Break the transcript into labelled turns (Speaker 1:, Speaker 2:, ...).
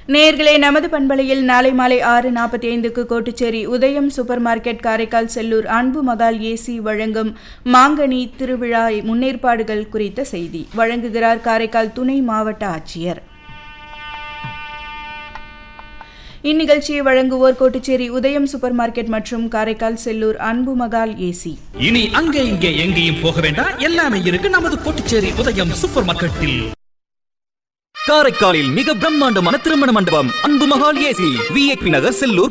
Speaker 1: நேர்களே நமது பண்பலையில் நாளை மாலை ஆறு நாற்பத்தி ஐந்துக்கு கோட்டுச்சேரி உதயம் சூப்பர் மார்க்கெட் காரைக்கால் செல்லூர் அன்பு மகால் ஏசி வழங்கும் மாங்கனி திருவிழா முன்னேற்பாடுகள் குறித்த செய்தி வழங்குகிறார் காரைக்கால் துணை மாவட்ட ஆட்சியர் இந்நிகழ்ச்சியை வழங்குவோர் கோட்டுச்சேரி உதயம் சூப்பர் மார்க்கெட் மற்றும் காரைக்கால் செல்லூர் அன்பு மகால் ஏசி
Speaker 2: இனி அங்கே இங்கே எங்கேயும் போக வேண்டாம் எல்லாமே இருக்கு நமது கோட்டுச்சேரி உதயம் சூப்பர் மார்க்கெட்டில்
Speaker 3: காரைக்காலில் மிக பிரம்மாண்டமான திருமண மண்டபம் அன்பு மகால் ஏசி விஐபி நகர் செல்லூர்